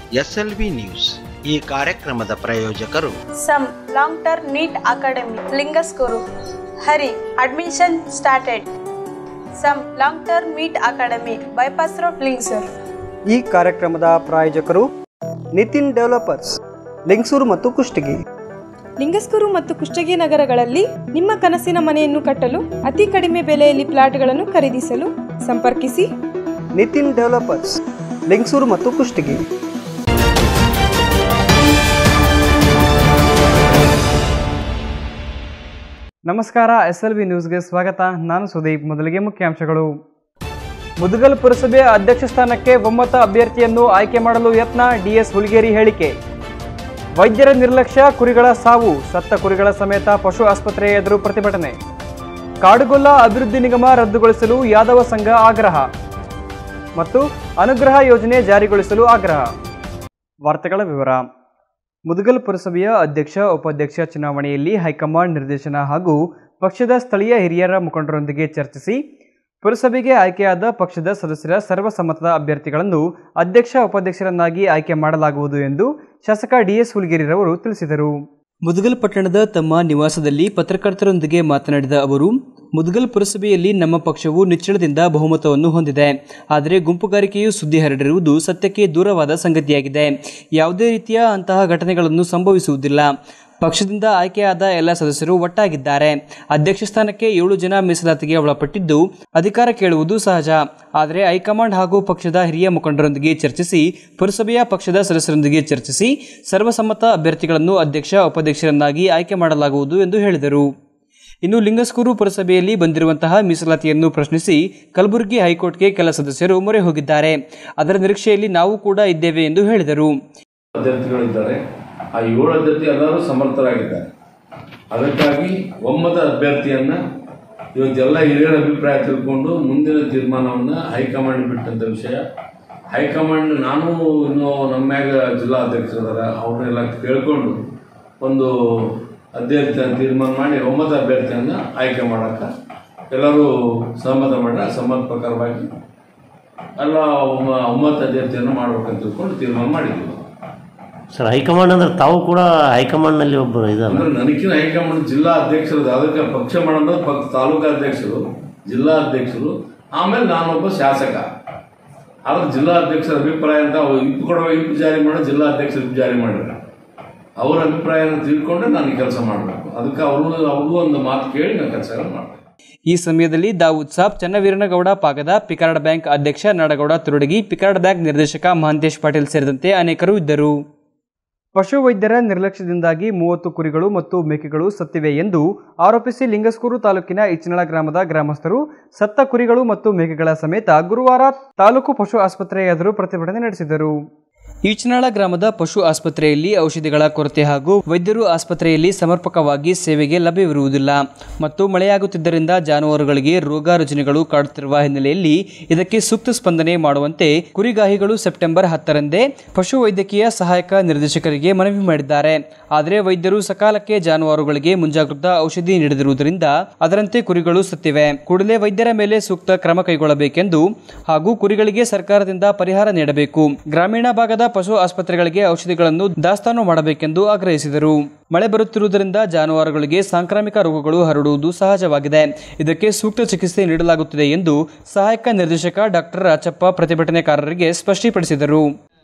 SLV news ಈ ಕಾರ್ಯಕ್ರಮದ ಪ್ರಾಯೋಜಕರು Some long term NEET Academy, Lingaskuru. Hurry, admission started. Some long term NEET Academy, Bypass Road, Lingsur. ಈ ಕಾರ್ಯಕ್ರಮದ ಪ್ರಾಯೋಜಕರು Nitin developers Lingasuru ಮತ್ತು ಕುಷ್ಟಗಿ ಲಿಂಗಸ್ಕೂರು ಮತ್ತು ಕುಷ್ಟಗಿ ನಗರಗಳಲ್ಲಿ ನಿಮ್ಮ ಕನಸಿನ ಮನೆಯನ್ನು ಕಟ್ಟಲು ಅತಿ ಕಡಿಮೆ ಬೆಲೆಯಲ್ಲಿ ಪ್ಲಾಟ್ಗಳನ್ನು ಖರೀದಿಸಲು ಸಂಪರ್ಕಿಸಿ ನಿತಿನ್ ಡೆವಲಪರ್ಸ್ ಲಿಂಗಸೂರು ಮತ್ತು ಕುಷ್ಟಗಿ ನಮಸ್ಕಾರ ಎಸ್ ಎಲ್ ಬಿ ನ್ಯೂಸ್ಗೆ ಸ್ವಾಗತ ನಾನು ಸುದೀಪ್ ಮೊದಲಿಗೆ ಮುಖ್ಯಾಂಶಗಳು ಮುದಗಲ್ ಪುರಸಭೆ ಅಧ್ಯಕ್ಷ ಸ್ಥಾನಕ್ಕೆ ಒಮ್ಮತ ಅಭ್ಯರ್ಥಿಯನ್ನು ಆಯ್ಕೆ ಮಾಡಲು ಯತ್ನ ಡಿಎಸ್ ಹುಲಿಗೇರಿ ಹೇಳಿಕೆ ವೈದ್ಯರ ನಿರ್ಲಕ್ಷ್ಯ ಕುರಿಗಳ ಸಾವು ಸತ್ತ ಕುರಿಗಳ ಸಮೇತ ಪಶು ಆಸ್ಪತ್ರೆ ಎದುರು ಪ್ರತಿಭಟನೆ ಕಾಡುಗೊಲ್ಲ ಅಭಿವೃದ್ಧಿ ನಿಗಮ ರದ್ದುಗೊಳಿಸಲು ಯಾದವ ಸಂಘ ಆಗ್ರಹ ಮತ್ತು ಅನುಗ್ರಹ ಯೋಜನೆ ಜಾರಿಗೊಳಿಸಲು ಆಗ್ರಹ ವಾರ್ತೆಗಳ ವಿವರ ಮುದಗಲ್ ಪುರಸಭೆಯ ಅಧ್ಯಕ್ಷ ಉಪಾಧ್ಯಕ್ಷ ಚುನಾವಣೆಯಲ್ಲಿ ಹೈಕಮಾಂಡ್ ನಿರ್ದೇಶನ ಹಾಗೂ ಪಕ್ಷದ ಸ್ಥಳೀಯ ಹಿರಿಯರ ಮುಖಂಡರೊಂದಿಗೆ ಚರ್ಚಿಸಿ ಪುರಸಭೆಗೆ ಆಯ್ಕೆಯಾದ ಪಕ್ಷದ ಸದಸ್ಯರ ಸರ್ವಸಮ್ಮತದ ಅಭ್ಯರ್ಥಿಗಳನ್ನು ಅಧ್ಯಕ್ಷ ಉಪಾಧ್ಯಕ್ಷರನ್ನಾಗಿ ಆಯ್ಕೆ ಮಾಡಲಾಗುವುದು ಎಂದು ಶಾಸಕ ಡಿಎಸ್ ಹುಲಿಗೇರಿರವರು ತಿಳಿಸಿದರು ಮುದಗಲ್ ಪಟ್ಟಣದ ತಮ್ಮ ನಿವಾಸದಲ್ಲಿ ಪತ್ರಕರ್ತರೊಂದಿಗೆ ಮಾತನಾಡಿದ ಅವರು ಮುದಗಲ್ ಪುರಸಭೆಯಲ್ಲಿ ನಮ್ಮ ಪಕ್ಷವು ನಿಚ್ಚಳದಿಂದ ಬಹುಮತವನ್ನು ಹೊಂದಿದೆ ಆದರೆ ಗುಂಪುಗಾರಿಕೆಯು ಸುದ್ದಿ ಹರಡಿರುವುದು ಸತ್ಯಕ್ಕೆ ದೂರವಾದ ಸಂಗತಿಯಾಗಿದೆ ಯಾವುದೇ ರೀತಿಯ ಅಂತಹ ಘಟನೆಗಳನ್ನು ಸಂಭವಿಸುವುದಿಲ್ಲ ಪಕ್ಷದಿಂದ ಆಯ್ಕೆಯಾದ ಎಲ್ಲ ಸದಸ್ಯರು ಒಟ್ಟಾಗಿದ್ದಾರೆ ಅಧ್ಯಕ್ಷ ಸ್ಥಾನಕ್ಕೆ ಏಳು ಜನ ಮೀಸಲಾತಿಗೆ ಒಳಪಟ್ಟಿದ್ದು ಅಧಿಕಾರ ಕೇಳುವುದು ಸಹಜ ಆದರೆ ಹೈಕಮಾಂಡ್ ಹಾಗೂ ಪಕ್ಷದ ಹಿರಿಯ ಮುಖಂಡರೊಂದಿಗೆ ಚರ್ಚಿಸಿ ಪುರಸಭೆಯ ಪಕ್ಷದ ಸದಸ್ಯರೊಂದಿಗೆ ಚರ್ಚಿಸಿ ಸರ್ವಸಮ್ಮತ ಅಭ್ಯರ್ಥಿಗಳನ್ನು ಅಧ್ಯಕ್ಷ ಉಪಾಧ್ಯಕ್ಷರನ್ನಾಗಿ ಆಯ್ಕೆ ಮಾಡಲಾಗುವುದು ಎಂದು ಹೇಳಿದರು ಇನ್ನು ಲಿಂಗಸ್ಕೂರು ಪುರಸಭೆಯಲ್ಲಿ ಬಂದಿರುವಂತಹ ಮೀಸಲಾತಿಯನ್ನು ಪ್ರಶ್ನಿಸಿ ಕಲಬುರಗಿ ಹೈಕೋರ್ಟ್ಗೆ ಕೆಲ ಸದಸ್ಯರು ಮೊರೆ ಹೋಗಿದ್ದಾರೆ ಅದರ ನಿರೀಕ್ಷೆಯಲ್ಲಿ ನಾವು ಕೂಡ ಇದ್ದೇವೆ ಎಂದು ಹೇಳಿದರು ಅಭ್ಯರ್ಥಿಗಳಿದ್ದಾರೆ ಆ ಏಳು ಅಭ್ಯರ್ಥಿ ಎಲ್ಲರೂ ಸಮರ್ಥರಾಗಿದ್ದಾರೆ ಅದಕ್ಕಾಗಿ ಒಮ್ಮತ ಅಭ್ಯರ್ಥಿಯನ್ನ ಇವತ್ತೆಲ್ಲ ಹಿರಿಯರ ಅಭಿಪ್ರಾಯ ತಿಳ್ಕೊಂಡು ಮುಂದಿನ ತೀರ್ಮಾನವನ್ನು ಹೈಕಮಾಂಡ್ ಬಿಟ್ಟಂತ ವಿಷಯ ಹೈಕಮಾಂಡ್ ನಾನು ಇನ್ನು ನಮ್ಮ ಮ್ಯಾಗ ಜಿಲ್ಲಾ ಅಧ್ಯಕ್ಷರದಾರ ಅವ್ರನ್ನೆಲ್ಲ ಕೇಳ್ಕೊಂಡು ಒಂದು ಅಭ್ಯರ್ಥಿಯನ್ನು ತೀರ್ಮಾನ ಮಾಡಿ ಒಮ್ಮತ ಅಭ್ಯರ್ಥಿಯನ್ನು ಆಯ್ಕೆ ಮಾಡೋಕೆ ಎಲ್ಲರೂ ಸಹಮತ ಮಾಡ್ರೆ ಆ ಸಮ್ಮತ ಪ್ರಕಾರವಾಗಿ ಎಲ್ಲ ಒಮ್ಮ ಒಮ್ಮತ ಅಭ್ಯರ್ಥಿಯನ್ನು ಮಾಡ್ಬೇಕಂತ ತಿಳ್ಕೊಂಡು ತೀರ್ಮಾನ ಮಾಡಿದ್ವಿ ಸರ್ ಹೈಕಮಾಂಡ್ ಅಂದ್ರೆ ತಾವು ಕೂಡ ಹೈಕಮಾಂಡ್ನಲ್ಲಿ ಒಬ್ಬರು ಇದಲ್ಲ ಅಂದ್ರೆ ನನಗಿನ ಹೈಕಮಾಂಡ್ ಜಿಲ್ಲಾ ಅಧ್ಯಕ್ಷರು ಅದಕ್ಕೆ ಪಕ್ಷ ಮಾಡೋದು ಪಕ್ಷ ತಾಲೂಕಾ ಅಧ್ಯಕ್ಷರು ಜಿಲ್ಲಾ ಅಧ್ಯಕ್ಷರು ಆಮೇಲೆ ನಾನೊಬ್ಬ ಶಾಸಕ ಆದ್ರೆ ಜಿಲ್ಲಾ ಅಧ್ಯಕ್ಷರ ಅಭಿಪ್ರಾಯ ಅಂತ ಅವ್ರು ಇಪ್ಪು ಕೊಡುವ ಇಪ್ಪು ಜಾರಿ ಮಾಡೋ ಜಿಲ್ಲಾ ಅಧ್ಯಕ್ಷರು ಇಪ್ಪು ಜಾರಿ ಮಾಡಿದ್ರು ಅವ್ರ ಅಭಿಪ್ರಾಯನ ತಿಳ್ಕೊಂಡೆ ನಾನು ಕೆಲಸ ಮಾಡಬೇಕು ಅದಕ್ಕೆ ಅವರು ಅವ್ರಿಗೂ ಒಂದು ಮಾತು ಕೇಳಿ ನಾನು ಕೆಲಸಗಳು ಮಾಡಬೇಕು ಈ ಸಮಯದಲ್ಲಿ ದಾವೂದ್ ಸಾಬ್ ಚನ್ನವೀರನಗೌಡ ಪಾಗದ ಪಿಕಾರ್ಡ್ ಬ್ಯಾಂಕ್ ಅಧ್ಯಕ್ಷ ನಾಡಗೌಡ ತುರುಡಗಿ ಪಿಕಾರ್ಡ್ ಬ್ಯಾಂಕ್ ನಿರ್ದೇಶಕ ಮಹಾಂತೇಶ್ ಪಾಟೀಲ್ ಸೇರಿದಂತೆ ಅನೇಕರು ಇದ್ದರು ಪಶುವೈದ್ಯರ ನಿರ್ಲಕ್ಷ್ಯದಿಂದಾಗಿ ಮೂವತ್ತು ಕುರಿಗಳು ಮತ್ತು ಮೇಕೆಗಳು ಸತ್ತಿವೆ ಎಂದು ಆರೋಪಿಸಿ ಲಿಂಗಸ್ಕೂರು ತಾಲೂಕಿನ ಇಚ್ಚನಳ ಗ್ರಾಮದ ಗ್ರಾಮಸ್ಥರು ಸತ್ತ ಕುರಿಗಳು ಮತ್ತು ಮೇಕೆಗಳ ಸಮೇತ ಗುರುವಾರ ತಾಲೂಕು ಪಶು ಆಸ್ಪತ್ರೆಯ ಎದುರು ಪ್ರತಿಭಟನೆ ನಡೆಸಿದರು ಈಚನಾಳ ಗ್ರಾಮದ ಪಶು ಆಸ್ಪತ್ರೆಯಲ್ಲಿ ಔಷಧಿಗಳ ಕೊರತೆ ಹಾಗೂ ವೈದ್ಯರು ಆಸ್ಪತ್ರೆಯಲ್ಲಿ ಸಮರ್ಪಕವಾಗಿ ಸೇವೆಗೆ ಲಭ್ಯವಿರುವುದಿಲ್ಲ ಮತ್ತು ಮಳೆಯಾಗುತ್ತಿದ್ದರಿಂದ ಜಾನುವಾರುಗಳಿಗೆ ರೋಗ ರುಜಿನಗಳು ಕಾಡುತ್ತಿರುವ ಹಿನ್ನೆಲೆಯಲ್ಲಿ ಇದಕ್ಕೆ ಸೂಕ್ತ ಸ್ಪಂದನೆ ಮಾಡುವಂತೆ ಕುರಿಗಾಹಿಗಳು ಸೆಪ್ಟೆಂಬರ್ ಹತ್ತರಂದೇ ಪಶು ವೈದ್ಯಕೀಯ ಸಹಾಯಕ ನಿರ್ದೇಶಕರಿಗೆ ಮನವಿ ಮಾಡಿದ್ದಾರೆ ಆದರೆ ವೈದ್ಯರು ಸಕಾಲಕ್ಕೆ ಜಾನುವಾರುಗಳಿಗೆ ಮುಂಜಾಗ್ರತಾ ಔಷಧಿ ನೀಡದಿರುವುದರಿಂದ ಅದರಂತೆ ಕುರಿಗಳು ಸತ್ತಿವೆ ಕೂಡಲೇ ವೈದ್ಯರ ಮೇಲೆ ಸೂಕ್ತ ಕ್ರಮ ಕೈಗೊಳ್ಳಬೇಕೆಂದು ಹಾಗೂ ಕುರಿಗಳಿಗೆ ಸರ್ಕಾರದಿಂದ ಪರಿಹಾರ ನೀಡಬೇಕು ಗ್ರಾಮೀಣ ಭಾಗದ ಪಶು ಆಸ್ಪತ್ರೆಗಳಿಗೆ ಔಷಧಿಗಳನ್ನು ದಾಸ್ತಾನು ಮಾಡಬೇಕೆಂದು ಆಗ್ರಹಿಸಿದರು ಮಳೆ ಬರುತ್ತಿರುವುದರಿಂದ ಜಾನುವಾರುಗಳಿಗೆ ಸಾಂಕ್ರಾಮಿಕ ರೋಗಗಳು ಹರಡುವುದು ಸಹಜವಾಗಿದೆ ಇದಕ್ಕೆ ಸೂಕ್ತ ಚಿಕಿತ್ಸೆ ನೀಡಲಾಗುತ್ತಿದೆ ಎಂದು ಸಹಾಯಕ ನಿರ್ದೇಶಕ ಡಾಕ್ಟರ್ ರಾಚಪ್ಪ ಪ್ರತಿಭಟನೆಕಾರರಿಗೆ ಸ್ಪಷ್ಟಪಡಿಸಿದರು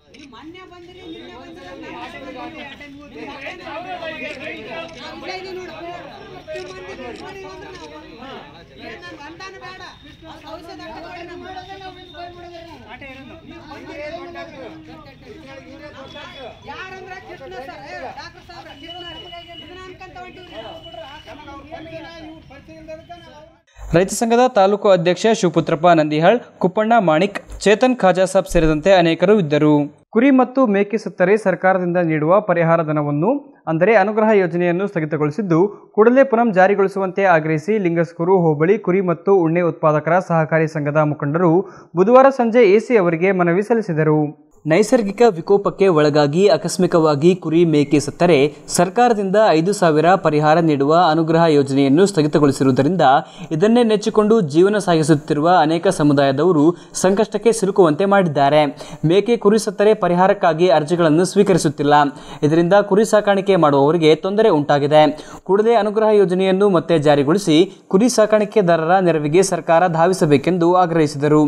ರೈತ ಸಂಘದ ತಾಲೂಕು ಅಧ್ಯಕ್ಷ ಶಿವಪುತ್ರಪ್ಪ ನಂದಿಹಾಳ್ ಕುಪ್ಪಣ್ಣ ಮಾಣಿಕ್ ಚೇತನ್ ಖಾಜಾ ಸಾಬ್ ಸೇರಿದಂತೆ ಅನೇಕರು ಇದ್ದರು ಕುರಿ ಮತ್ತು ಮೇಕೆ ಸತ್ತರೆ ಸರ್ಕಾರದಿಂದ ನೀಡುವ ಪರಿಹಾರ ಧನವನ್ನು ಅಂದರೆ ಅನುಗ್ರಹ ಯೋಜನೆಯನ್ನು ಸ್ಥಗಿತಗೊಳಿಸಿದ್ದು ಕೂಡಲೇ ಪುನಃ ಜಾರಿಗೊಳಿಸುವಂತೆ ಆಗ್ರಹಿಸಿ ಲಿಂಗಸ್ಕೂರು ಹೋಬಳಿ ಕುರಿ ಮತ್ತು ಉಣ್ಣೆ ಉತ್ಪಾದಕರ ಸಹಕಾರಿ ಸಂಘದ ಮುಖಂಡರು ಬುಧವಾರ ಸಂಜೆ ಎಸಿ ಅವರಿಗೆ ಮನವಿ ಸಲ್ಲಿಸಿದರು ನೈಸರ್ಗಿಕ ವಿಕೋಪಕ್ಕೆ ಒಳಗಾಗಿ ಆಕಸ್ಮಿಕವಾಗಿ ಕುರಿ ಮೇಕೆ ಸತ್ತರೆ ಸರ್ಕಾರದಿಂದ ಐದು ಸಾವಿರ ಪರಿಹಾರ ನೀಡುವ ಅನುಗ್ರಹ ಯೋಜನೆಯನ್ನು ಸ್ಥಗಿತಗೊಳಿಸಿರುವುದರಿಂದ ಇದನ್ನೇ ನೆಚ್ಚಿಕೊಂಡು ಜೀವನ ಸಾಗಿಸುತ್ತಿರುವ ಅನೇಕ ಸಮುದಾಯದವರು ಸಂಕಷ್ಟಕ್ಕೆ ಸಿಲುಕುವಂತೆ ಮಾಡಿದ್ದಾರೆ ಮೇಕೆ ಕುರಿ ಸತ್ತರೆ ಪರಿಹಾರಕ್ಕಾಗಿ ಅರ್ಜಿಗಳನ್ನು ಸ್ವೀಕರಿಸುತ್ತಿಲ್ಲ ಇದರಿಂದ ಕುರಿ ಸಾಕಾಣಿಕೆ ಮಾಡುವವರಿಗೆ ತೊಂದರೆ ಉಂಟಾಗಿದೆ ಕೂಡಲೇ ಅನುಗ್ರಹ ಯೋಜನೆಯನ್ನು ಮತ್ತೆ ಜಾರಿಗೊಳಿಸಿ ಕುರಿ ಸಾಕಾಣಿಕೆದಾರರ ನೆರವಿಗೆ ಸರ್ಕಾರ ಧಾವಿಸಬೇಕೆಂದು ಆಗ್ರಹಿಸಿದರು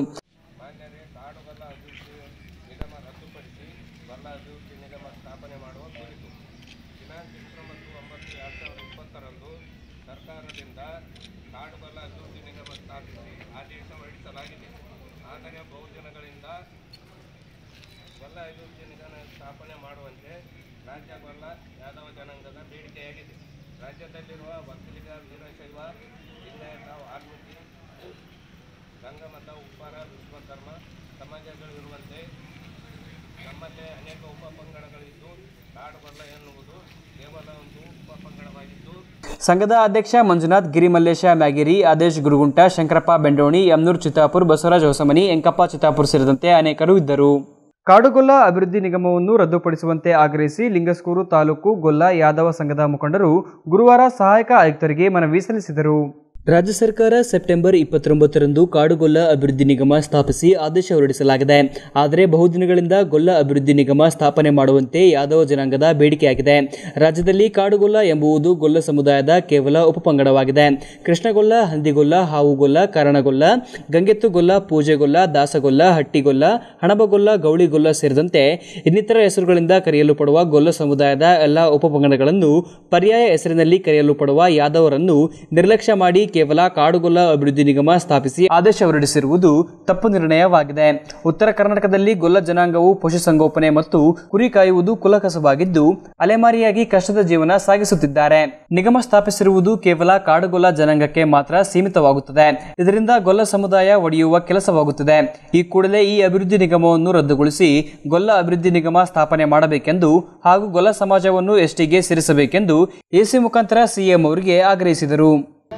ಸಂಘದ ಅಧ್ಯಕ್ಷ ಮಂಜುನಾಥ್ ಗಿರಿಮಲ್ಲೇಶ ಮ್ಯಾಗಿರಿ ಆದೇಶ್ ಗುರುಗುಂಟ ಶಂಕರಪ್ಪ ಬೆಂಡೋಣಿ ಯಮ್ನೂರ್ ಚಿತ್ತಾಪುರ್ ಬಸವರಾಜ್ ಹೊಸಮನಿ ಎಂಕಪ್ಪ ಚಿತ್ತಾಪುರ್ ಸೇರಿದಂತೆ ಅನೇಕರು ಇದ್ದರು ಕಾಡುಗೊಲ್ಲ ಅಭಿವೃದ್ಧಿ ನಿಗಮವನ್ನು ರದ್ದುಪಡಿಸುವಂತೆ ಆಗ್ರಹಿಸಿ ಲಿಂಗಸ್ಕೂರು ತಾಲೂಕು ಗೊಲ್ಲ ಯಾದವ ಸಂಘದ ಮುಖಂಡರು ಗುರುವಾರ ಸಹಾಯಕ ಆಯುಕ್ತರಿಗೆ ಮನವಿ ಸಲ್ಲಿಸಿದರು ರಾಜ್ಯ ಸರ್ಕಾರ ಸೆಪ್ಟೆಂಬರ್ ಇಪ್ಪತ್ತೊಂಬತ್ತರಂದು ಕಾಡುಗೊಲ್ಲ ಅಭಿವೃದ್ಧಿ ನಿಗಮ ಸ್ಥಾಪಿಸಿ ಆದೇಶ ಹೊರಡಿಸಲಾಗಿದೆ ಆದರೆ ಬಹುದಿನಗಳಿಂದ ಗೊಲ್ಲ ಅಭಿವೃದ್ಧಿ ನಿಗಮ ಸ್ಥಾಪನೆ ಮಾಡುವಂತೆ ಯಾದವ ಜನಾಂಗದ ಬೇಡಿಕೆಯಾಗಿದೆ ರಾಜ್ಯದಲ್ಲಿ ಕಾಡುಗೊಲ್ಲ ಎಂಬುದು ಗೊಲ್ಲ ಸಮುದಾಯದ ಕೇವಲ ಉಪಪಂಗಡವಾಗಿದೆ ಕೃಷ್ಣಗೊಲ್ಲ ಹಂದಿಗೊಲ್ಲ ಹಾವುಗೊಲ್ಲ ಕಾರಣಗೊಲ್ಲ ಗಂಗೆತ್ತುಗೊಲ್ಲ ಪೂಜೆಗೊಲ್ಲ ದಾಸಗೊಲ್ಲ ಹಟ್ಟಿಗೊಲ್ಲ ಹಣಬಗೊಲ್ಲ ಗೌಳಿಗೊಲ್ಲ ಸೇರಿದಂತೆ ಇನ್ನಿತರ ಹೆಸರುಗಳಿಂದ ಕರೆಯಲು ಪಡುವ ಗೊಲ್ಲ ಸಮುದಾಯದ ಎಲ್ಲ ಉಪಪಂಗಡಗಳನ್ನು ಪರ್ಯಾಯ ಹೆಸರಿನಲ್ಲಿ ಕರೆಯಲು ಪಡುವ ಯಾದವರನ್ನು ನಿರ್ಲಕ್ಷ್ಯ ಮಾಡಿ ಕೇವಲ ಕಾಡುಗೊಲ್ಲ ಅಭಿವೃದ್ಧಿ ನಿಗಮ ಸ್ಥಾಪಿಸಿ ಆದೇಶ ಹೊರಡಿಸಿರುವುದು ತಪ್ಪು ನಿರ್ಣಯವಾಗಿದೆ ಉತ್ತರ ಕರ್ನಾಟಕದಲ್ಲಿ ಗೊಲ್ಲ ಜನಾಂಗವು ಪಶುಸಂಗೋಪನೆ ಮತ್ತು ಕುರಿ ಕಾಯುವುದು ಕುಲಕಸವಾಗಿದ್ದು ಅಲೆಮಾರಿಯಾಗಿ ಕಷ್ಟದ ಜೀವನ ಸಾಗಿಸುತ್ತಿದ್ದಾರೆ ನಿಗಮ ಸ್ಥಾಪಿಸಿರುವುದು ಕೇವಲ ಕಾಡುಗೊಲ್ಲ ಜನಾಂಗಕ್ಕೆ ಮಾತ್ರ ಸೀಮಿತವಾಗುತ್ತದೆ ಇದರಿಂದ ಗೊಲ್ಲ ಸಮುದಾಯ ಒಡೆಯುವ ಕೆಲಸವಾಗುತ್ತದೆ ಈ ಕೂಡಲೇ ಈ ಅಭಿವೃದ್ಧಿ ನಿಗಮವನ್ನು ರದ್ದುಗೊಳಿಸಿ ಗೊಲ್ಲ ಅಭಿವೃದ್ಧಿ ನಿಗಮ ಸ್ಥಾಪನೆ ಮಾಡಬೇಕೆಂದು ಹಾಗೂ ಗೊಲ್ಲ ಸಮಾಜವನ್ನು ಎಸ್ಟಿಗೆ ಸೇರಿಸಬೇಕೆಂದು ಎಸಿ ಮುಖಾಂತರ ಸಿಎಂ ಅವರಿಗೆ ಆಗ್ರಹಿಸಿದರು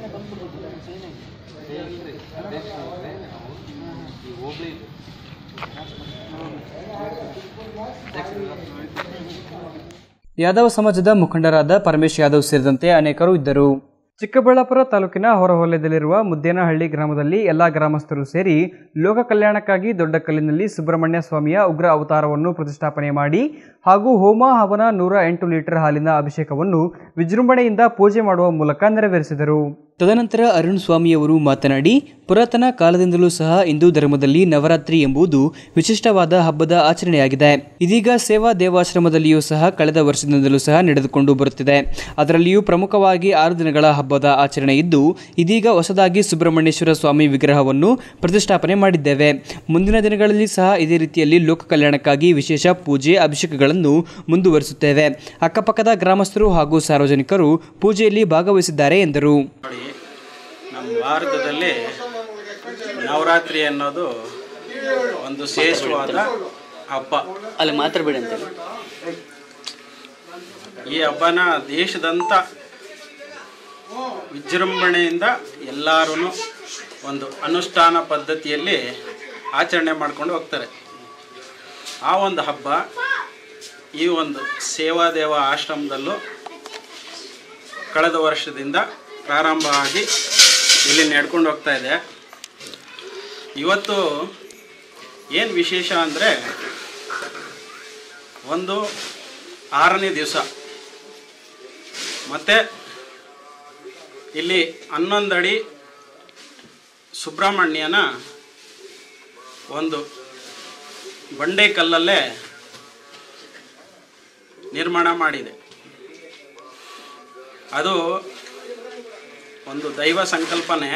ಯಾದವ ಸಮಾಜದ ಮುಖಂಡರಾದ ಪರಮೇಶ್ ಯಾದವ್ ಸೇರಿದಂತೆ ಅನೇಕರು ಇದ್ದರು ಚಿಕ್ಕಬಳ್ಳಾಪುರ ತಾಲೂಕಿನ ಹೊರವಲಯದಲ್ಲಿರುವ ಮುದ್ದೇನಹಳ್ಳಿ ಗ್ರಾಮದಲ್ಲಿ ಎಲ್ಲ ಗ್ರಾಮಸ್ಥರು ಸೇರಿ ಲೋಕ ಕಲ್ಯಾಣಕ್ಕಾಗಿ ದೊಡ್ಡ ಕಲ್ಲಿನಲ್ಲಿ ಸುಬ್ರಹ್ಮಣ್ಯ ಸ್ವಾಮಿಯ ಉಗ್ರ ಅವತಾರವನ್ನು ಪ್ರತಿಷ್ಠಾಪನೆ ಮಾಡಿ ಹಾಗೂ ಹೋಮ ಹವನ ನೂರ ಎಂಟು ಲೀಟರ್ ಹಾಲಿನ ಅಭಿಷೇಕವನ್ನು ವಿಜೃಂಭಣೆಯಿಂದ ಪೂಜೆ ಮಾಡುವ ಮೂಲಕ ನೆರವೇರಿಸಿದರು ತದನಂತರ ಅರುಣ್ ಸ್ವಾಮಿಯವರು ಮಾತನಾಡಿ ಪುರಾತನ ಕಾಲದಿಂದಲೂ ಸಹ ಹಿಂದೂ ಧರ್ಮದಲ್ಲಿ ನವರಾತ್ರಿ ಎಂಬುದು ವಿಶಿಷ್ಟವಾದ ಹಬ್ಬದ ಆಚರಣೆಯಾಗಿದೆ ಇದೀಗ ಸೇವಾ ದೇವಾಶ್ರಮದಲ್ಲಿಯೂ ಸಹ ಕಳೆದ ವರ್ಷದಿಂದಲೂ ಸಹ ನಡೆದುಕೊಂಡು ಬರುತ್ತಿದೆ ಅದರಲ್ಲಿಯೂ ಪ್ರಮುಖವಾಗಿ ಆರು ದಿನಗಳ ಹಬ್ಬದ ಆಚರಣೆ ಇದ್ದು ಇದೀಗ ಹೊಸದಾಗಿ ಸುಬ್ರಹ್ಮಣ್ಯೇಶ್ವರ ಸ್ವಾಮಿ ವಿಗ್ರಹವನ್ನು ಪ್ರತಿಷ್ಠಾಪನೆ ಮಾಡಿದ್ದೇವೆ ಮುಂದಿನ ದಿನಗಳಲ್ಲಿ ಸಹ ಇದೇ ರೀತಿಯಲ್ಲಿ ಲೋಕ ಕಲ್ಯಾಣಕ್ಕಾಗಿ ವಿಶೇಷ ಪೂಜೆ ಅಭಿಷೇಕಗಳನ್ನು ಮುಂದುವರಿಸುತ್ತೇವೆ ಅಕ್ಕಪಕ್ಕದ ಗ್ರಾಮಸ್ಥರು ಹಾಗೂ ಸಾರ್ವಜನಿಕರು ಪೂಜೆಯಲ್ಲಿ ಭಾಗವಹಿಸಿದ್ದಾರೆ ಎಂದರು ನೋಡಿ ನಮ್ಮ ಭಾರತದಲ್ಲಿ ನವರಾತ್ರಿ ಅನ್ನೋದು ಒಂದು ಶ್ರೇಷ್ಠವಾದ ಹಬ್ಬ ಅಲ್ಲಿ ಮಾತಾಡಬೇಡಿ ಅಂತ ಈ ಹಬ್ಬನ ದೇಶದಂತ ವಿಜೃಂಭಣೆಯಿಂದ ಎಲ್ಲರೂ ಒಂದು ಅನುಷ್ಠಾನ ಪದ್ಧತಿಯಲ್ಲಿ ಆಚರಣೆ ಮಾಡ್ಕೊಂಡು ಹೋಗ್ತಾರೆ ಆ ಒಂದು ಹಬ್ಬ ಈ ಒಂದು ಸೇವಾದೇವ ಆಶ್ರಮದಲ್ಲೂ ಕಳೆದ ವರ್ಷದಿಂದ ಪ್ರಾರಂಭ ಆಗಿ ಇಲ್ಲಿ ನಡ್ಕೊಂಡು ಹೋಗ್ತಾ ಇದೆ ಇವತ್ತು ಏನು ವಿಶೇಷ ಅಂದರೆ ಒಂದು ಆರನೇ ದಿವಸ ಮತ್ತು ಇಲ್ಲಿ ಹನ್ನೊಂದು ಅಡಿ ಸುಬ್ರಹ್ಮಣ್ಯನ ಒಂದು ಬಂಡೆ ಕಲ್ಲಲ್ಲೇ ನಿರ್ಮಾಣ ಮಾಡಿದೆ ಅದು ಒಂದು ದೈವ ಸಂಕಲ್ಪನೆ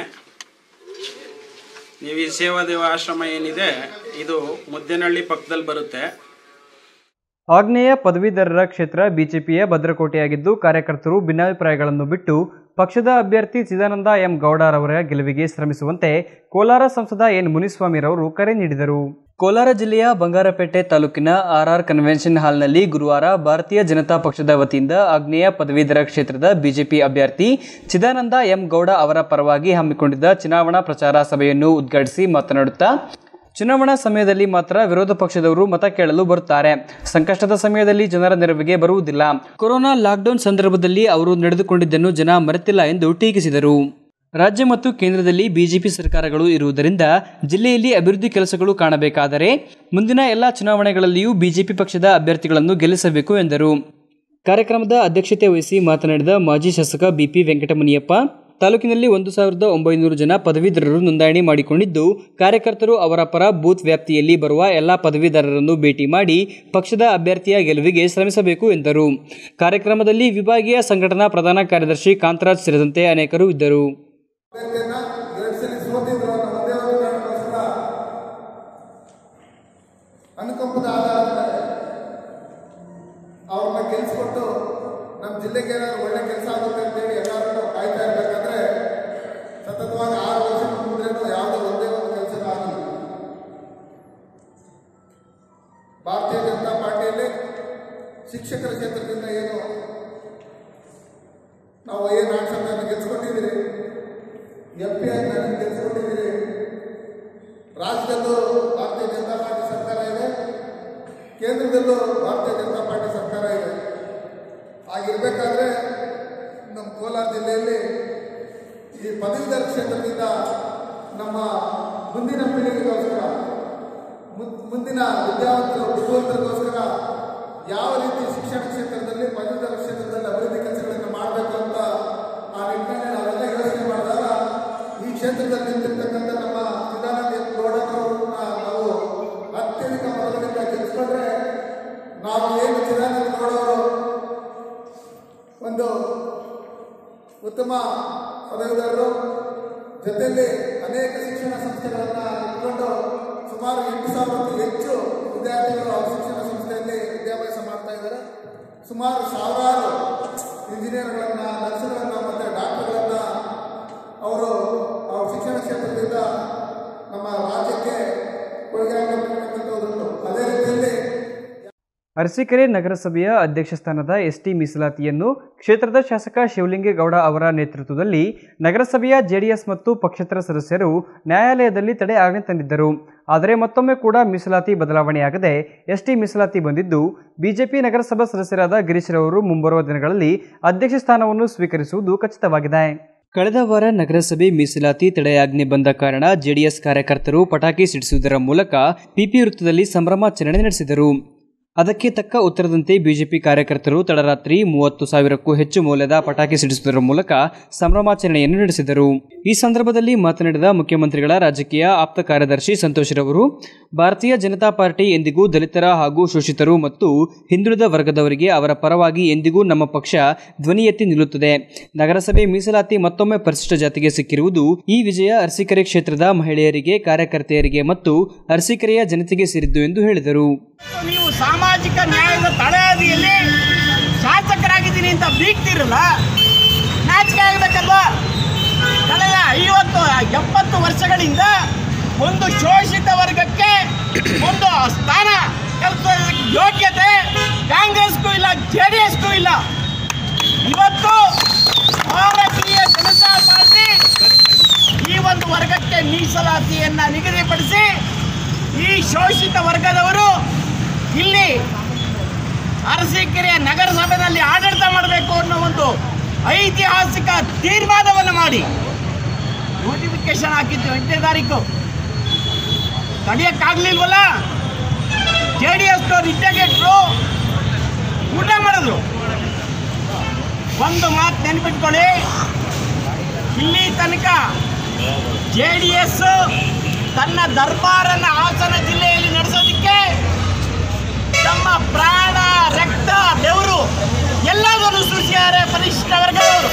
ನೀವು ಈ ಸೇವಾದೇವ ಆಶ್ರಮ ಏನಿದೆ ಇದು ಮುದ್ದೇನಹಳ್ಳಿ ಪಕ್ಕದಲ್ಲಿ ಬರುತ್ತೆ ಆಗ್ನೇಯ ಪದವೀಧರರ ಕ್ಷೇತ್ರ ಬಿಜೆಪಿಯ ಭದ್ರಕೋಟೆಯಾಗಿದ್ದು ಕಾರ್ಯಕರ್ತರು ಭಿನ್ನಾಭಿಪ್ರಾಯಗಳನ್ನು ಬಿಟ್ಟು ಪಕ್ಷದ ಅಭ್ಯರ್ಥಿ ಚಿದಾನಂದ ಎಂ ಗೌಡರವರ ಗೆಲುವಿಗೆ ಶ್ರಮಿಸುವಂತೆ ಕೋಲಾರ ಸಂಸದ ಎನ್ ಮುನಿಸ್ವಾಮಿರವರು ಕರೆ ನೀಡಿದರು ಕೋಲಾರ ಜಿಲ್ಲೆಯ ಬಂಗಾರಪೇಟೆ ತಾಲೂಕಿನ ಆರ್ಆರ್ ಕನ್ವೆನ್ಷನ್ ಹಾಲ್ನಲ್ಲಿ ಗುರುವಾರ ಭಾರತೀಯ ಜನತಾ ಪಕ್ಷದ ವತಿಯಿಂದ ಆಗ್ನೇಯ ಪದವೀಧರ ಕ್ಷೇತ್ರದ ಬಿಜೆಪಿ ಅಭ್ಯರ್ಥಿ ಚಿದಾನಂದ ಎಂ ಗೌಡ ಅವರ ಪರವಾಗಿ ಹಮ್ಮಿಕೊಂಡಿದ್ದ ಚುನಾವಣಾ ಪ್ರಚಾರ ಸಭೆಯನ್ನು ಉದ್ಘಾಟಿಸಿ ಮಾತನಾಡುತ್ತಾ ಚುನಾವಣಾ ಸಮಯದಲ್ಲಿ ಮಾತ್ರ ವಿರೋಧ ಪಕ್ಷದವರು ಮತ ಕೇಳಲು ಬರುತ್ತಾರೆ ಸಂಕಷ್ಟದ ಸಮಯದಲ್ಲಿ ಜನರ ನೆರವಿಗೆ ಬರುವುದಿಲ್ಲ ಕೊರೋನಾ ಲಾಕ್ಡೌನ್ ಸಂದರ್ಭದಲ್ಲಿ ಅವರು ನಡೆದುಕೊಂಡಿದ್ದನ್ನು ಜನ ಮರೆತಿಲ್ಲ ಎಂದು ಟೀಕಿಸಿದರು ರಾಜ್ಯ ಮತ್ತು ಕೇಂದ್ರದಲ್ಲಿ ಬಿಜೆಪಿ ಸರ್ಕಾರಗಳು ಇರುವುದರಿಂದ ಜಿಲ್ಲೆಯಲ್ಲಿ ಅಭಿವೃದ್ಧಿ ಕೆಲಸಗಳು ಕಾಣಬೇಕಾದರೆ ಮುಂದಿನ ಎಲ್ಲ ಚುನಾವಣೆಗಳಲ್ಲಿಯೂ ಬಿಜೆಪಿ ಪಕ್ಷದ ಅಭ್ಯರ್ಥಿಗಳನ್ನು ಗೆಲ್ಲಿಸಬೇಕು ಎಂದರು ಕಾರ್ಯಕ್ರಮದ ಅಧ್ಯಕ್ಷತೆ ವಹಿಸಿ ಮಾತನಾಡಿದ ಮಾಜಿ ಶಾಸಕ ಬಿಪಿ ವೆಂಕಟಮುನಿಯಪ್ಪ ತಾಲೂಕಿನಲ್ಲಿ ಒಂದು ಸಾವಿರದ ಒಂಬೈನೂರು ಜನ ಪದವೀಧರರು ನೋಂದಣಿ ಮಾಡಿಕೊಂಡಿದ್ದು ಕಾರ್ಯಕರ್ತರು ಅವರ ಪರ ಬೂತ್ ವ್ಯಾಪ್ತಿಯಲ್ಲಿ ಬರುವ ಎಲ್ಲ ಪದವೀಧರರನ್ನು ಭೇಟಿ ಮಾಡಿ ಪಕ್ಷದ ಅಭ್ಯರ್ಥಿಯ ಗೆಲುವಿಗೆ ಶ್ರಮಿಸಬೇಕು ಎಂದರು ಕಾರ್ಯಕ್ರಮದಲ್ಲಿ ವಿಭಾಗೀಯ ಸಂಘಟನಾ ಪ್ರಧಾನ ಕಾರ್ಯದರ್ಶಿ ಕಾಂತರಾಜ್ ಸೇರಿದಂತೆ ಅನೇಕರು ಇದ್ದರು ಅಭ್ಯರ್ಥಿಯನ್ನ ಎರಡು ಸಲ ಸೋತಿದ್ರು ಅನ್ನೋ ಒಂದೇ ಒಂದು ಕಾರಣಕ್ಕೋಸ್ಕರ ಅನುಕಂಪದ ಆಧಾರದ ಮೇಲೆ ಅವ್ರನ್ನ ಗೆಲ್ಸ್ಕೊಟ್ಟು ನಮ್ಮ ಜಿಲ್ಲೆಗೆ ಏನಾದ್ರು ಒಳ್ಳೆ ಕೆಲಸ ಆಗುತ್ತೆ ಅಂತೇಳಿ ಎಲ್ಲರೂ ಕಾಯ್ತಾ ಇರ್ಬೇಕಾದ್ರೆ ಸತತವಾಗಿ ಆರು ವರ್ಷ ಮುಂದ್ರೇನು ಯಾವುದೋ ಒಂದೇ ಒಂದು ಕೆಲಸ ಆಗಿಲ್ಲ ಭಾರತೀಯ ಜನತಾ ಪಾರ್ಟಿಯಲ್ಲಿ ಶಿಕ್ಷಕರ ಕ್ಷೇತ್ರದಿಂದ ಏನು ನಾವು ಏನು ಆಕ್ಷನ್ ಗೆಲ್ಸ್ಕೊಂಡಿದ್ದೀರಿ ಎಂ ಪಿ ಆಗಿ ನನಗೆ ಗೆಲ್ಸ್ಕೊಂಡಿದ್ದೀರಿ ರಾಜ್ಯದಲ್ಲೂ ಭಾರತೀಯ ಜನತಾ ಪಾರ್ಟಿ ಸರ್ಕಾರ ಇದೆ ಕೇಂದ್ರದಲ್ಲೂ ಭಾರತೀಯ ಜನತಾ ಪಾರ್ಟಿ ಸರ್ಕಾರ ಇದೆ ಹಾಗಿರ್ಬೇಕಾದ್ರೆ ನಮ್ಮ ಕೋಲಾರ ಜಿಲ್ಲೆಯಲ್ಲಿ ಈ ಪದವೀಧರ ಕ್ಷೇತ್ರದಿಂದ ನಮ್ಮ ಮುಂದಿನ ಪೀಳಿಗೆಗೋಸ್ಕರ ಮುನ್- ಮುಂದಿನ ವಿದ್ಯಾವಂತರು ಬುದ್ಧಿವಂತರಿಗೋಸ್ಕರ ಯಾವ ರೀತಿ ಶಿಕ್ಷಣ ಕ್ಷೇತ್ರದಲ್ಲಿ ಪದವೀಧರ ಕ್ಷೇತ್ರದಲ್ಲಿ ಅಭಿವೃದ್ಧಿ ಕೆಲಸಗಳನ್ನು ಮಾಡಬೇಕು ಅಂತ ಆ ನಿಟ್ಟಿನಲ್ಲಿ ನಾವೆಲ್ಲ ಯೋಚನೆ ಮಾಡಿದಾಗ ಈ ಕ್ಷೇತ್ರದಲ್ಲಿ ನಿಂತಿರ್ತಕ್ಕಂಥ ನಮ್ಮ ಚಿದಾನಂದ ಗೌಡರವ್ರನ್ನ ನಾವು ಅತ್ಯಧಿಕ ಮತಗಳಿಂದ ಗೆಲ್ಲಿಸ್ಕೊಂಡ್ರೆ ನಾವು ಏನು ಚಿದಾನಂದ ಗೌಡವರು ಒಂದು ಉತ್ತಮ ಪದವೀಧರರು ಜೊತೆಯಲ್ಲಿ ಅನೇಕ ಶಿಕ್ಷಣ ಸಂಸ್ಥೆಗಳನ್ನ ಇಟ್ಕೊಂಡು ಸುಮಾರು ಎಂಟು ಸಾವಿರಕ್ಕೂ ಹೆಚ್ಚು ವಿದ್ಯಾರ್ಥಿಗಳು ಅವ್ರ ಶಿಕ್ಷಣ ಸಂಸ್ಥೆಯಲ್ಲಿ ವಿದ್ಯಾಭ್ಯಾಸ ಮಾಡ್ತಾ ಇದ್ದಾರೆ ಸುಮಾರು ಸಾವಿರಾರು ಇಂಜಿನಿಯರ್ಗಳನ್ನ ನರ್ಸ್ಗಳನ್ನ ಮತ್ತೆ ಡಾಕ್ಟರ್ಗಳನ್ನ ಅವರು ಅವ್ರ ಶಿಕ್ಷಣ ಕ್ಷೇತ್ರದಿಂದ ನಮ್ಮ ರಾಜ್ಯಕ್ಕೆ ಕೊಡುಗೆ ಆಗಿರ್ತಕ್ಕಂಥದ್ದುಂಟು ಅದೇ ರೀತಿಯಲ್ಲಿ ಅರಸೀಕೆರೆ ನಗರಸಭೆಯ ಅಧ್ಯಕ್ಷ ಸ್ಥಾನದ ಎಸ್ಟಿ ಮೀಸಲಾತಿಯನ್ನು ಕ್ಷೇತ್ರದ ಶಾಸಕ ಶಿವಲಿಂಗೇಗೌಡ ಅವರ ನೇತೃತ್ವದಲ್ಲಿ ನಗರಸಭೆಯ ಜೆಡಿಎಸ್ ಮತ್ತು ಪಕ್ಷೇತರ ಸದಸ್ಯರು ನ್ಯಾಯಾಲಯದಲ್ಲಿ ತಡೆ ಆಜ್ಞೆ ತಂದಿದ್ದರು ಆದರೆ ಮತ್ತೊಮ್ಮೆ ಕೂಡ ಮೀಸಲಾತಿ ಬದಲಾವಣೆಯಾಗದೆ ಎಸ್ಟಿ ಮೀಸಲಾತಿ ಬಂದಿದ್ದು ಬಿಜೆಪಿ ನಗರಸಭಾ ಸದಸ್ಯರಾದ ಗಿರೀಶ್ರವರು ಮುಂಬರುವ ದಿನಗಳಲ್ಲಿ ಅಧ್ಯಕ್ಷ ಸ್ಥಾನವನ್ನು ಸ್ವೀಕರಿಸುವುದು ಖಚಿತವಾಗಿದೆ ಕಳೆದ ವಾರ ನಗರಸಭೆ ಮೀಸಲಾತಿ ತಡೆಯಾಜ್ಞೆ ಬಂದ ಕಾರಣ ಜೆಡಿಎಸ್ ಕಾರ್ಯಕರ್ತರು ಪಟಾಕಿ ಸಿಡಿಸುವುದರ ಮೂಲಕ ಪಿಪಿ ವೃತ್ತದಲ್ಲಿ ಸಂಭ್ರಮಾಚರಣೆ ನಡೆಸಿದರು ಅದಕ್ಕೆ ತಕ್ಕ ಉತ್ತರದಂತೆ ಬಿಜೆಪಿ ಕಾರ್ಯಕರ್ತರು ತಡರಾತ್ರಿ ಮೂವತ್ತು ಸಾವಿರಕ್ಕೂ ಹೆಚ್ಚು ಮೌಲ್ಯದ ಪಟಾಕಿ ಸಿಡಿಸುವುದರ ಮೂಲಕ ಸಂಭ್ರಮಾಚರಣೆಯನ್ನು ನಡೆಸಿದರು ಈ ಸಂದರ್ಭದಲ್ಲಿ ಮಾತನಾಡಿದ ಮುಖ್ಯಮಂತ್ರಿಗಳ ರಾಜಕೀಯ ಆಪ್ತ ಕಾರ್ಯದರ್ಶಿ ಸಂತೋಷ್ ರವರು ಭಾರತೀಯ ಜನತಾ ಪಾರ್ಟಿ ಎಂದಿಗೂ ದಲಿತರ ಹಾಗೂ ಶೋಷಿತರು ಮತ್ತು ಹಿಂದುಳಿದ ವರ್ಗದವರಿಗೆ ಅವರ ಪರವಾಗಿ ಎಂದಿಗೂ ನಮ್ಮ ಪಕ್ಷ ಧ್ವನಿ ಎತ್ತಿ ನಿಲ್ಲುತ್ತದೆ ನಗರಸಭೆ ಮೀಸಲಾತಿ ಮತ್ತೊಮ್ಮೆ ಪರಿಶಿಷ್ಟ ಜಾತಿಗೆ ಸಿಕ್ಕಿರುವುದು ಈ ವಿಜಯ ಅರಸೀಕೆರೆ ಕ್ಷೇತ್ರದ ಮಹಿಳೆಯರಿಗೆ ಕಾರ್ಯಕರ್ತೆಯರಿಗೆ ಮತ್ತು ಅರಸೀಕೆರೆಯ ಜನತೆಗೆ ಸೇರಿದ್ದು ಎಂದು ಹೇಳಿದರು ನೀವು ಸಾಮಾಜಿಕ ನ್ಯಾಯದ ತಳಹದಿಯಲ್ಲಿ ಶಾಸಕರಾಗಿದ್ದೀನಿ ಅಂತ ಬೀಗ್ತಿರಲ್ಲ ನಾಚಿಕೆ ಆಗಬೇಕಲ್ವಾ ಕಳೆದ ಐವತ್ತು ಎಪ್ಪತ್ತು ವರ್ಷಗಳಿಂದ ಒಂದು ಶೋಷಿತ ವರ್ಗಕ್ಕೆ ಒಂದು ಸ್ಥಾನ ಕಲ್ಪಿಸೋದಕ್ಕೆ ಯೋಗ್ಯತೆ ಕಾಂಗ್ರೆಸ್ಗೂ ಇಲ್ಲ ಜೆ ಡಿ ಎಸ್ಗೂ ಇಲ್ಲ ಇವತ್ತು ಭಾರತೀಯ ಜನತಾ ಪಾರ್ಟಿ ಈ ಒಂದು ವರ್ಗಕ್ಕೆ ಮೀಸಲಾತಿಯನ್ನ ನಿಗದಿಪಡಿಸಿ ಈ ಶೋಷಿತ ವರ್ಗದವರು ಇಲ್ಲಿ ಅರಸೀಕೆರೆಯ ನಗರಸಭೆಯಲ್ಲಿ ಆಡಳಿತ ಮಾಡಬೇಕು ಅನ್ನೋ ಒಂದು ಐತಿಹಾಸಿಕ ತೀರ್ಮಾನವನ್ನು ಮಾಡಿ ನೋಟಿಫಿಕೇಶನ್ ಹಾಕಿದ್ದು ಎಂಟನೇ ತಾರೀಕು ತಡೆಯಕ್ಕಾಗ್ಲಿಲ್ವಲ್ಲ ಜೆ ಡಿ ಎಸ್ನವ್ರು ಇಂಟೆಗ್ರೇಟ್ರು ಊಟ ಮಾಡಿದ್ರು ಒಂದು ಮಾತು ನೆನ್ಪಿಟ್ಕೊಳ್ಳಿ ಇಲ್ಲಿ ತನಕ ಜೆ ಡಿ ಎಸ್ ತನ್ನ ದರ್ಬಾರನ್ನ ಹಾಸನ ಜಿಲ್ಲೆಯಲ್ಲಿ ನಡೆಸೋದಕ್ಕೆ ತಮ್ಮ ಪ್ರಾಣ ರಕ್ತ ಬೆವರು ಎಲ್ಲದನ್ನು ಸೃಷ್ಟಿಯಾರೆ ಪರಿಶಿಷ್ಟ ವರ್ಗದವರು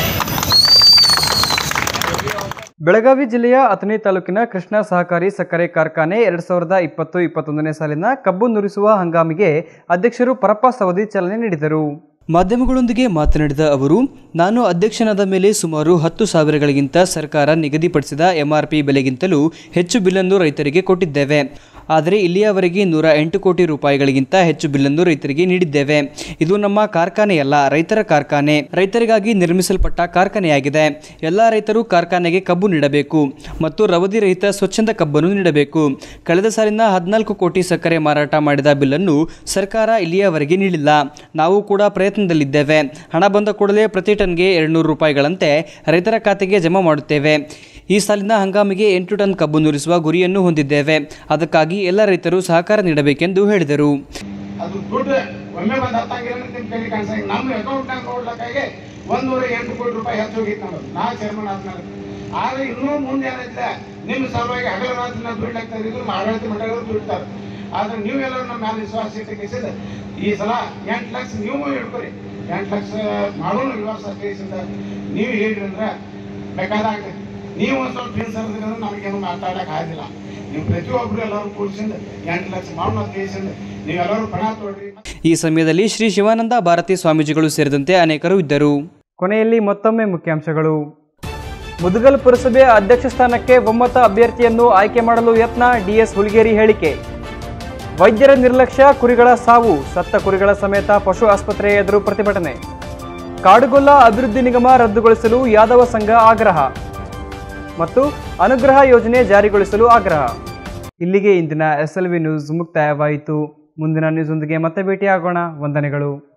ಬೆಳಗಾವಿ ಜಿಲ್ಲೆಯ ಅಥಣಿ ತಾಲೂಕಿನ ಕೃಷ್ಣ ಸಹಕಾರಿ ಸಕ್ಕರೆ ಕಾರ್ಖಾನೆ ಎರಡ್ ಸಾವಿರದ ಇಪ್ಪತ್ತು ಇಪ್ಪತ್ತೊಂದನೇ ಸಾಲಿನ ಕಬ್ಬು ನುರಿಸುವ ಹಂಗಾಮಿಗೆ ಅಧ್ಯಕ್ಷರು ಪರಪ್ಪ ಸವದಿ ಚಾಲನೆ ನೀಡಿದರು ಮಾಧ್ಯಮಗಳೊಂದಿಗೆ ಮಾತನಾಡಿದ ಅವರು ನಾನು ಅಧ್ಯಕ್ಷನಾದ ಮೇಲೆ ಸುಮಾರು ಹತ್ತು ಸಾವಿರಗಳಿಗಿಂತ ಸರ್ಕಾರ ನಿಗದಿಪಡಿಸಿದ ಎಂಆರ್ಪಿ ಬೆಲೆಗಿಂತಲೂ ಹೆಚ್ಚು ಬಿಲ್ಲನ್ನು ರೈತರಿಗೆ ಕೊಟ್ಟಿದ್ದೇವೆ ಆದರೆ ಇಲ್ಲಿಯವರೆಗೆ ನೂರ ಎಂಟು ಕೋಟಿ ರೂಪಾಯಿಗಳಿಗಿಂತ ಹೆಚ್ಚು ಬಿಲ್ಲನ್ನು ರೈತರಿಗೆ ನೀಡಿದ್ದೇವೆ ಇದು ನಮ್ಮ ಕಾರ್ಖಾನೆಯಲ್ಲ ರೈತರ ಕಾರ್ಖಾನೆ ರೈತರಿಗಾಗಿ ನಿರ್ಮಿಸಲ್ಪಟ್ಟ ಕಾರ್ಖಾನೆಯಾಗಿದೆ ಎಲ್ಲ ರೈತರು ಕಾರ್ಖಾನೆಗೆ ಕಬ್ಬು ನೀಡಬೇಕು ಮತ್ತು ರವದಿ ರಹಿತ ಸ್ವಚ್ಛಂದ ಕಬ್ಬನ್ನು ನೀಡಬೇಕು ಕಳೆದ ಸಾಲಿನ ಹದಿನಾಲ್ಕು ಕೋಟಿ ಸಕ್ಕರೆ ಮಾರಾಟ ಮಾಡಿದ ಬಿಲ್ಲನ್ನು ಸರ್ಕಾರ ಇಲ್ಲಿಯವರೆಗೆ ನೀಡಿಲ್ಲ ನಾವು ಕೂಡ ಪ್ರಯತ್ನದಲ್ಲಿದ್ದೇವೆ ಹಣ ಬಂದ ಕೂಡಲೇ ಪ್ರತಿ ಟನ್ಗೆ ಎರಡುನೂರು ರೂಪಾಯಿಗಳಂತೆ ರೈತರ ಖಾತೆಗೆ ಜಮಾ ಮಾಡುತ್ತೇವೆ ಈ ಸಾಲಿನ ಹಂಗಾಮಿಗೆ ಎಂಟು ಟನ್ ಕಬ್ಬು ನುರಿಸುವ ಗುರಿಯನ್ನು ಹೊಂದಿದ್ದೇವೆ ಅದಕ್ಕಾಗಿ ಎಲ್ಲ ರೈತರು ಸಹಕಾರ ನೀಡಬೇಕೆಂದು ಹೇಳಿದರು ಅದು ದುಡ್ಡು ಒಮ್ಮೆ ಬಂದು ಹತ್ತಂಗಿಲ್ಲ ನಿಮ್ಮ ಕೈಲಿ ಕಾಣಿಸಂಗಿಲ್ಲ ನಮ್ಮ ಅಕೌಂಟ್ನಾಗ ನೋಡ್ಲಿಕ್ಕಾಗಿ ಒಂದೂವರೆ ಎಂಟು ಕೋಟಿ ರೂಪಾಯಿ ಹೆಚ್ಚು ಹೋಗಿತ್ತು ನಮ್ಮದು ನಾ ಚೇರ್ಮನ್ ಆದ್ಮೇಲೆ ಆದ್ರೆ ಇನ್ನೂ ಮುಂದೆ ಏನೈತೆ ನಿಮ್ಮ ಸಲುವಾಗಿ ಹಗಲ ರಾತ್ರಿ ನಾವು ದುಡ್ಲಾಗ್ತಾರೆ ಇದು ಆಡಳಿತ ಮಂಡಳಿಗಳು ದುಡ್ತಾರೆ ಆದ್ರೆ ನೀವೆಲ್ಲರೂ ನಮ್ಮ ಮೇಲೆ ವಿಶ್ವಾಸ ಇಟ್ಟಕ್ಕಿಸಿದ ಈ ಸಲ ಎಂಟು ಲಕ್ಷ ನೀವು ಹಿಡ್ಕೊರಿ ಎಂಟು ಲಕ್ಷ ಮಾಡೋಣ ವಿಶ್ವಾಸ ಕೇಸಿಂದ ನೀವು ಹೇಳ್ರಿ ಅಂದ್ರೆ ಬೇಕಾದಾಗ್ತೈತಿ ನೀವು ಒಂದು ಸ್ವಲ್ಪ ಹಿಂಸರಿದ್ರೆ ನಮಗೇನು ಮಾತಾಡಕ್ಕೆ ಆಗಿಲ್ಲ ನೀವು ಪ್ರತಿಯೊಬ್ಬರು ಎಲ್ಲರೂ ಕೂಡಿಸಿಂದ ಎಂಟು ಲಕ್ಷ ಮಾಡೋಣ ಕೇಸಿಂದ ನೀವೆಲ್ಲರೂ ಪಣ ತೊಡ್ರಿ ಈ ಸಮಯದಲ್ಲಿ ಶ್ರೀ ಶಿವಾನಂದ ಭಾರತಿ ಸ್ವಾಮೀಜಿಗಳು ಸೇರಿದಂತೆ ಅನೇಕರು ಇದ್ದರು ಕೊನೆಯಲ್ಲಿ ಮತ್ತೊಮ್ಮೆ ಮುಖ್ಯಾಂಶಗಳು ಮುದುಗಲ್ ಪುರಸಭೆಯ ಅಧ್ಯಕ್ಷ ಸ್ಥಾನಕ್ಕೆ ಒಮ್ಮತ ಅಭ್ಯರ್ಥಿಯನ್ನು ಆಯ್ಕೆ ಮಾಡಲು ಯತ್ನ ಡಿಎಸ್ ಹುಲಿಗೇರಿ ಹೇಳಿಕೆ ವೈದ್ಯರ ನಿರ್ಲಕ್ಷ್ಯ ಕುರಿಗಳ ಸಾವು ಸತ್ತ ಕುರಿಗಳ ಸಮೇತ ಪಶು ಆಸ್ಪತ್ರೆ ಎದುರು ಪ್ರತಿಭಟನೆ ಕಾಡುಗೊಲ್ಲ ಅಭಿವೃದ್ಧಿ ನಿಗಮ ರದ್ದುಗೊಳಿಸಲು ಯಾದವ ಸಂಘ ಆಗ್ರಹ ಮತ್ತು ಅನುಗ್ರಹ ಯೋಜನೆ ಜಾರಿಗೊಳಿಸಲು ಆಗ್ರಹ ಇಲ್ಲಿಗೆ ಇಂದಿನ ಎಸ್ ಎಲ್ ವಿ ನ್ಯೂಸ್ ಮುಕ್ತಾಯವಾಯಿತು ಮುಂದಿನ ನ್ಯೂಸ್ ಒಂದಿಗೆ ಮತ್ತೆ ಭೇಟಿಯಾಗೋಣ ವಂದನೆಗಳು